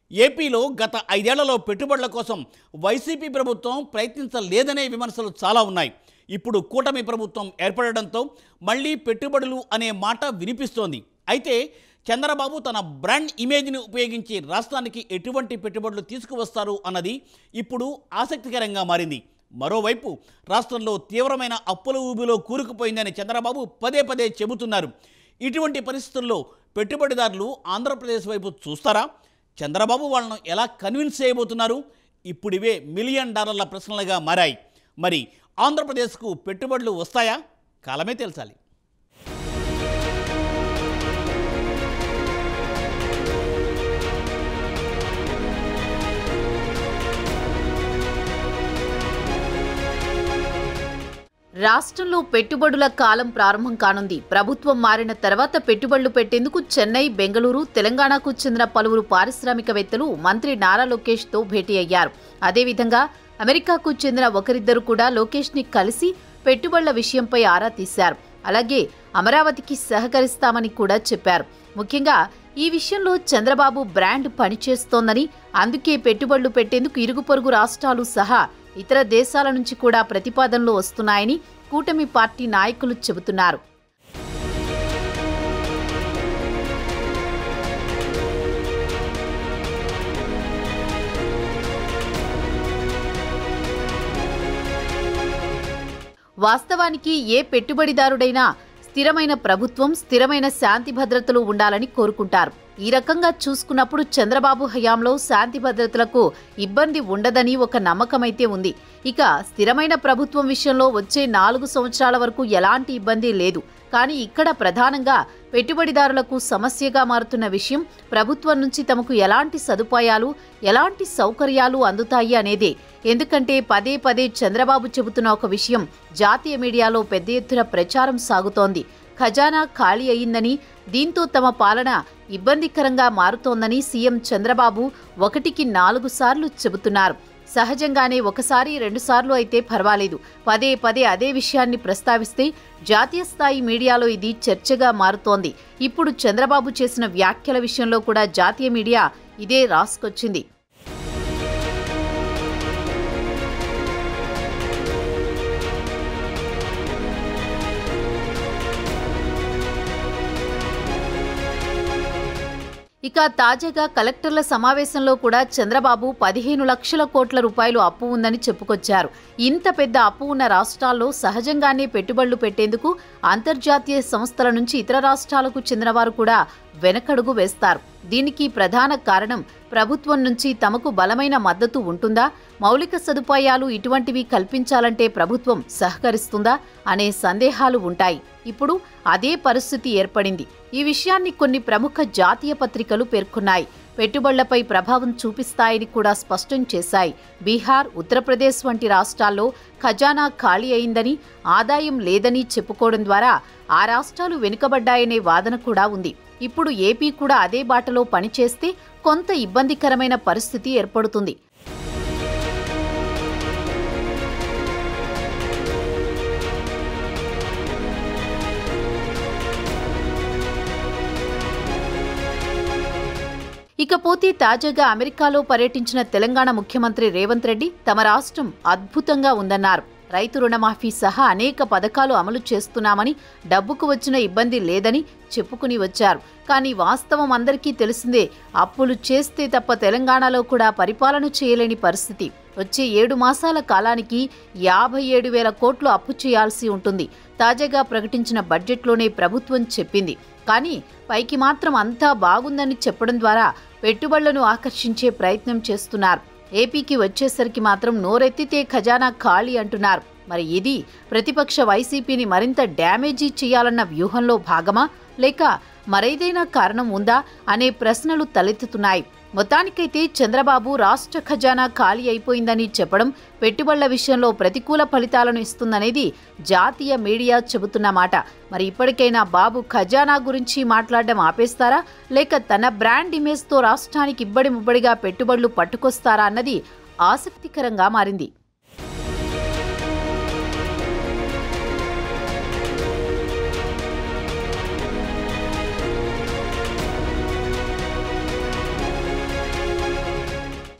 ఏపీలో గత ఐదేళ్లలో పెట్టుబడుల కోసం వైసీపీ ప్రభుత్వం ప్రయత్నించలేదనే విమర్శలు చాలా ఉన్నాయి ఇప్పుడు కూటమి ప్రభుత్వం ఏర్పడడంతో మళ్ళీ పెట్టుబడులు అనే మాట వినిపిస్తోంది అయితే చంద్రబాబు తన బ్రాండ్ ఇమేజ్ని ఉపయోగించి రాష్ట్రానికి ఎటువంటి పెట్టుబడులు తీసుకువస్తారు అన్నది ఇప్పుడు ఆసక్తికరంగా మారింది మరోవైపు రాష్ట్రంలో తీవ్రమైన అప్పుల ఊబిలో కూరుకుపోయిందని చంద్రబాబు పదే పదే చెబుతున్నారు ఇటువంటి పరిస్థితుల్లో పెట్టుబడిదారులు ఆంధ్రప్రదేశ్ వైపు చూస్తారా చంద్రబాబు వాళ్ళను ఎలా కన్విన్స్ చేయబోతున్నారు ఇప్పుడివే మిలియన్ డాలర్ల ప్రశ్నలుగా మారాయి మరి ఆంధ్రప్రదేశ్కు పెట్టుబడులు వస్తాయా కాలమే తెలుసాలి రాష్ట్రంలో పెట్టుబడుల కాలం ప్రారంభం కానుంది ప్రభుత్వం మారిన తర్వాత పెట్టుబడులు పెట్టేందుకు చెన్నై బెంగళూరు తెలంగాణకు చెందిన పలువురు పారిశ్రామికవేత్తలు మంత్రి నారా లోకేష్ తో భేటీ అయ్యారు అదేవిధంగా అమెరికాకు చెందిన ఒకరిద్దరు కూడా లోకేష్ ని కలిసి పెట్టుబడుల విషయంపై ఆరా తీశారు అలాగే అమరావతికి సహకరిస్తామని కూడా చెప్పారు ముఖ్యంగా ఈ విషయంలో చంద్రబాబు బ్రాండ్ పనిచేస్తోందని అందుకే పెట్టుబడులు పెట్టేందుకు ఇరుగు పొరుగు రాష్ట్రాలు సహా ఇతర దేశాల నుంచి కూడా ప్రతిపాదనలు వస్తున్నాయని కూటమి పార్టీ నాయకులు చెబుతున్నారు వాస్తవానికి ఏ పెట్టుబడిదారుడైనా స్థిరమైన ప్రభుత్వం స్థిరమైన శాంతి భద్రతలు ఉండాలని కోరుకుంటారు ఈ రకంగా చూసుకున్నప్పుడు చంద్రబాబు హయాంలో శాంతి భద్రతలకు ఇబ్బంది ఉండదని ఒక నమ్మకమైతే ఉంది ఇక స్థిరమైన ప్రభుత్వం విషయంలో వచ్చే నాలుగు సంవత్సరాల వరకు ఎలాంటి ఇబ్బంది లేదు కానీ ఇక్కడ ప్రధానంగా పెట్టుబడిదారులకు సమస్యగా మారుతున్న విషయం ప్రభుత్వం నుంచి తమకు ఎలాంటి సదుపాయాలు ఎలాంటి సౌకర్యాలు అందుతాయి అనేదే ఎందుకంటే పదే పదే చంద్రబాబు చెబుతున్న ఒక విషయం జాతీయ మీడియాలో పెద్ద ఎత్తున ప్రచారం సాగుతోంది ఖజానా ఖాళీ అయిందని దీంతో తమ పాలన ఇబ్బందికరంగా మారుతోందని సీఎం చంద్రబాబు ఒకటికి నాలుగు సార్లు చెబుతున్నారు సహజంగానే ఒకసారి రెండుసార్లు అయితే పర్వాలేదు పదే పదే అదే విషయాన్ని ప్రస్తావిస్తే జాతీయ స్థాయి మీడియాలో ఇది చర్చగా మారుతోంది ఇప్పుడు చంద్రబాబు చేసిన వ్యాఖ్యల విషయంలో కూడా జాతీయ మీడియా ఇదే రాసుకొచ్చింది ఇక తాజాగా కలెక్టర్ల సమావేశంలో కూడా చంద్రబాబు పదిహేను లక్షల కోట్ల రూపాయలు అప్పు ఉందని చెప్పుకొచ్చారు ఇంత పెద్ద అప్పు ఉన్న రాష్ట్రాల్లో సహజంగానే పెట్టుబడులు పెట్టేందుకు అంతర్జాతీయ సంస్థల నుంచి ఇతర రాష్ట్రాలకు చెందినవారు కూడా వెనకడుగు వేస్తారు దీనికి ప్రధాన కారణం ప్రభుత్వం నుంచి తమకు బలమైన మద్దతు ఉంటుందా మౌలిక సదుపాయాలు ఇటువంటివి కల్పించాలంటే ప్రభుత్వం సహకరిస్తుందా అనే సందేహాలు ఉంటాయి ఇప్పుడు అదే పరిస్థితి ఏర్పడింది ఈ విషయాన్ని కొన్ని ప్రముఖ జాతీయ పత్రికలు పేర్కొన్నాయి పెట్టుబడులపై ప్రభావం చూపిస్తాయని కూడా స్పష్టం చేశాయి బీహార్ ఉత్తరప్రదేశ్ వంటి రాష్ట్రాల్లో ఖజానా ఖాళీ అయిందని ఆదాయం లేదని చెప్పుకోవడం ద్వారా ఆ రాష్ట్రాలు వెనుకబడ్డాయనే వాదన కూడా ఉంది ఇప్పుడు ఏపీ కూడా అదే బాటలో పనిచేస్తే కొంత ఇబ్బందికరమైన పరిస్థితి ఏర్పడుతుంది ఇకపోతే తాజాగా అమెరికాలో పర్యటించిన తెలంగాణ ముఖ్యమంత్రి రేవంత్ రెడ్డి తమ రాష్ట్రం అద్భుతంగా ఉందన్నారు రైతు రుణమాఫీ సహా అనేక పథకాలు అమలు చేస్తున్నామని డబ్బుకు వచ్చిన ఇబ్బంది లేదని చెప్పుకుని వచ్చారు కానీ వాస్తవం అందరికీ తెలిసిందే అప్పులు చేస్తే తప్ప తెలంగాణలో కూడా పరిపాలన చేయలేని పరిస్థితి వచ్చే ఏడు మాసాల కాలానికి యాభై ఏడు వేల కోట్లు అప్పు చేయాల్సి ఉంటుంది తాజాగా ప్రకటించిన బడ్జెట్లోనే ప్రభుత్వం చెప్పింది కానీ పైకి మాత్రం అంతా బాగుందని చెప్పడం ద్వారా పెట్టుబడులను ఆకర్షించే ప్రయత్నం చేస్తున్నారు ఏపీకి వచ్చేసరికి మాత్రం నోరెత్తితే ఖజానా ఖాళీ అంటున్నారు మరి ఇది ప్రతిపక్ష వైసీపీని మరింత డ్యామేజీ చేయాలన్న వ్యూహంలో భాగమా లేక మరేదైనా కారణం ఉందా అనే ప్రశ్నలు తలెత్తుతున్నాయి మొత్తానికైతే చంద్రబాబు రాష్ట్ర ఖజానా ఖాళీ అయిపోయిందని చెప్పడం పెట్టుబడుల విషయంలో ప్రతికూల ఫలితాలను ఇస్తుందనేది జాతీయ మీడియా చెబుతున్న మాట మరి ఇప్పటికైనా బాబు ఖజానా గురించి మాట్లాడడం ఆపేస్తారా లేక తన బ్రాండ్ ఇమేజ్తో రాష్ట్రానికి ఇబ్బడి ముబ్బడిగా పెట్టుబడులు పట్టుకొస్తారా అన్నది ఆసక్తికరంగా మారింది